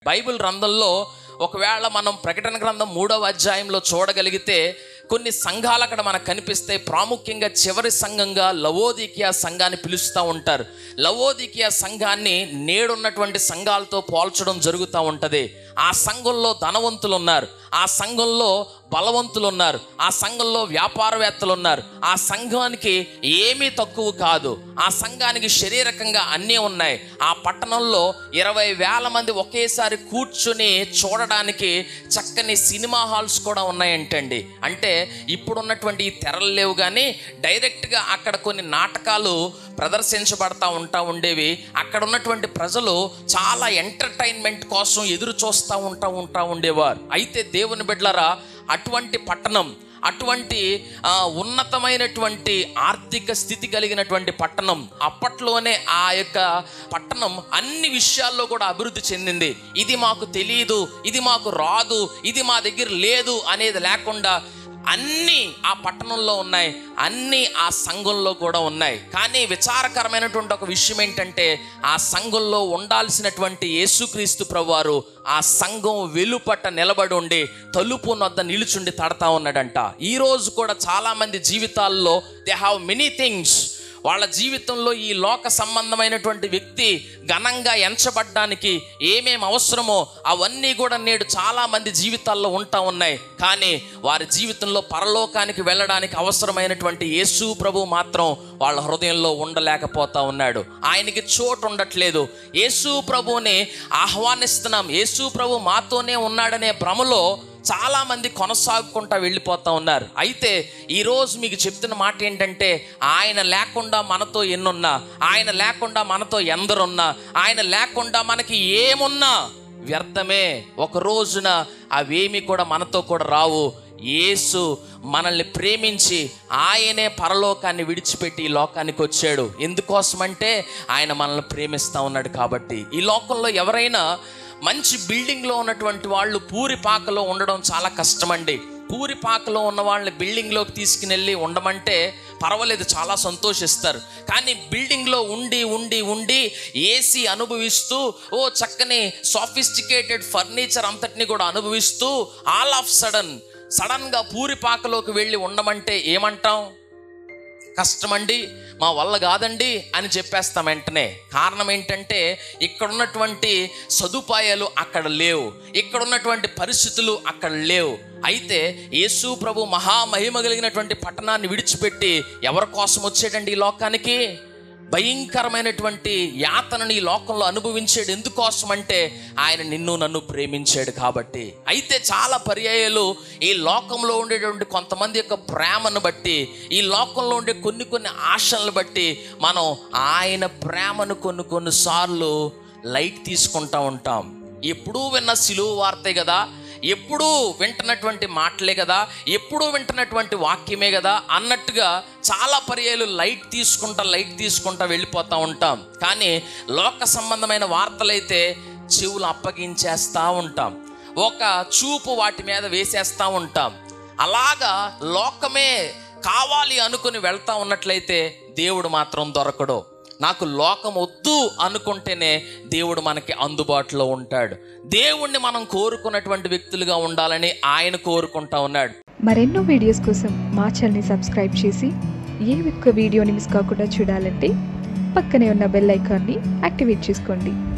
Bible గ్రంథంలో ఒకవేళ మనం ప్రకటన గ్రంథం మూడవ అధ్యాయంలో చూడగలిగితే కొన్ని సంఘాలు అక్కడ మనకు కనిపిస్తాయి ప్రాముఖ్యంగా చివరి సంఘంగా లవోదికియా సంఘాన్ని పిలుస్తూ ఉంటారు లవోదికియా సంఘాన్ని నేడున్నటువంటి సంఘాలతో పోల్చడం జరుగుతూ ఉంటుంది ఆ సంఘంలో ధనవంతులు ఉన్నారు ఆ సంఘంలో బలవంతులు ఉన్నారు ఆ సంఘంలో వ్యాపారవేత్తలు ఉన్నారు ఆ సంఘానికి ఏమీ తక్కువ కాదు ఆ సంఘానికి శరీరకంగా అన్నీ ఉన్నాయి ఆ పట్టణంలో ఇరవై వేల మంది ఒకేసారి కూర్చుని చూడడానికి చక్కని సినిమా హాల్స్ కూడా ఉన్నాయంటండి అంటే ఇప్పుడున్నటువంటి ఈ తెరలు లేవు కానీ డైరెక్ట్గా అక్కడ కొన్ని నాటకాలు ప్రదర్శించబడతా ఉంటా ఉండేవి అక్కడ ఉన్నటువంటి ప్రజలు చాలా ఎంటర్టైన్మెంట్ కోసం ఎదురు చూస్తూ ఉంటా ఉంటా ఉండేవారు అయితే దేవుని బిడ్డలరా అటువంటి పట్టణం అటువంటి ఆ, ఉన్నతమైనటువంటి ఆర్థిక స్థితి కలిగినటువంటి పట్టణం అప్పట్లోనే ఆ యొక్క పట్టణం అన్ని విషయాల్లో కూడా అభివృద్ధి చెందింది ఇది మాకు తెలియదు ఇది మాకు రాదు ఇది మా దగ్గర లేదు అనేది లేకుండా అన్నీ ఆ పట్టణంలో ఉన్నాయి అన్నీ ఆ సంఘంలో కూడా ఉన్నాయి కానీ విచారకరమైనటువంటి ఒక విషయం ఏంటంటే ఆ సంఘంలో ఉండాల్సినటువంటి యేసుక్రీస్తు ప్రభువారు ఆ సంఘం వెలుపట నిలబడి ఉండి తలుపు నొద్ద నిలుచుండి తడతా ఉన్నాడంట ఈ రోజు కూడా చాలామంది జీవితాల్లో దే హ్యావ్ మెనీ థింగ్స్ వాళ్ళ జీవితంలో ఈ లోక సంబంధమైనటువంటి వ్యక్తి ఘనంగా ఎంచబడ్డానికి ఏమేం అవసరమో అవన్నీ కూడా నేడు చాలా మంది జీవితాల్లో ఉంటా ఉన్నాయి కానీ వారి జీవితంలో పరలోకానికి వెళ్ళడానికి అవసరమైనటువంటి యేసు ప్రభు మాత్రం వాళ్ళ హృదయంలో ఉండలేకపోతా ఉన్నాడు ఆయనకి చోటు ఉండట్లేదు యేసు ప్రభువుని ఆహ్వానిస్తున్నాం యేసు ప్రభు మాతోనే ఉన్నాడనే భ్రమలో చాలా మంది కొనసాగుకుంటా వెళ్ళిపోతా ఉన్నారు అయితే ఈరోజు మీకు చెప్తున్న మాట ఏంటంటే ఆయన లేకుండా మనతో ఎన్నున్నా ఆయన లేకుండా మనతో ఎందరున్నా ఆయన లేకుండా మనకి ఏమున్నా వ్యర్థమే ఒక రోజున అవేమి కూడా మనతో కూడా రావు యేసు మనల్ని ప్రేమించి ఆయనే పరలోకాన్ని విడిచిపెట్టి ఈ లోకానికి వచ్చాడు ఎందుకోసమంటే ఆయన మనల్ని ప్రేమిస్తూ ఉన్నాడు కాబట్టి ఈ లోకంలో ఎవరైనా మంచి బిల్డింగ్లో ఉన్నటువంటి వాళ్ళు పూరిపాకలో ఉండడం చాలా కష్టమండి పూరిపాకలో ఉన్న వాళ్ళని బిల్డింగ్లోకి తీసుకుని వెళ్ళి ఉండమంటే పర్వాలేదు చాలా సంతోషిస్తారు కానీ బిల్డింగ్లో ఉండి ఉండి ఉండి ఏసీ అనుభవిస్తూ ఓ చక్కని సాఫిస్టికేటెడ్ ఫర్నిచర్ అంతటిని కూడా అనుభవిస్తూ ఆల్ ఆఫ్ సడన్ సడన్గా పూరిపాకలోకి వెళ్ళి ఉండమంటే ఏమంటాం కష్టమండి మా వల్ల కాదండి అని చెప్పేస్తాం వెంటనే కారణం ఏంటంటే ఇక్కడ ఉన్నటువంటి సదుపాయాలు అక్కడ లేవు ఇక్కడ ఉన్నటువంటి పరిస్థితులు అక్కడ లేవు అయితే యేసు ప్రభు మహామహిమ కలిగినటువంటి పట్టణాన్ని విడిచిపెట్టి ఎవరి కోసం వచ్చాడండి ఈ లోకానికి భయంకరమైనటువంటి యాతనని ఈ లోకంలో అనుభవించాడు ఎందుకోసం అంటే ఆయన నిన్ను నన్ను ప్రేమించాడు కాబట్టి అయితే చాలా పర్యాయాలు ఈ లోకంలో ఉండేటువంటి కొంతమంది యొక్క ప్రేమను బట్టి ఈ లోకంలో ఉండే కొన్ని కొన్ని ఆశలను బట్టి మనం ఆయన ప్రేమను కొన్ని కొన్నిసార్లు లైట్ తీసుకుంటా ఉంటాం ఎప్పుడూ విన్న సిలువు వార్తే కదా ఎప్పుడూ వింటున్నటువంటి మాటలే కదా ఎప్పుడూ వింటున్నటువంటి వాక్యమే కదా అన్నట్టుగా చాలా పర్యాలు లైట్ తీసుకుంటా లైట్ తీసుకుంటా వెళ్ళిపోతూ ఉంటాం కానీ లోక సంబంధమైన వార్తలైతే చెవులు అప్పగించేస్తూ ఉంటాం ఒక చూపు వాటి మీద వేసేస్తూ ఉంటాం అలాగా లోకమే కావాలి అనుకుని వెళ్తా ఉన్నట్లయితే దేవుడు మాత్రం దొరకడు నాకు లోకం వద్దు అనుకుంటేనే దేవుడు మనకి అందుబాటులో ఉంటాడు దేవుణ్ణి మనం కోరుకున్నటువంటి వ్యక్తులుగా ఉండాలని ఆయన కోరుకుంటా ఉన్నాడు మరెన్నో వీడియోస్ కోసం మా ఛానల్ని సబ్స్క్రైబ్ చేసి ఏ ఒక్క వీడియోని మిస్ కాకుండా చూడాలంటే పక్కనే ఉన్న బెల్ ఐకాన్ని యాక్టివేట్ చేసుకోండి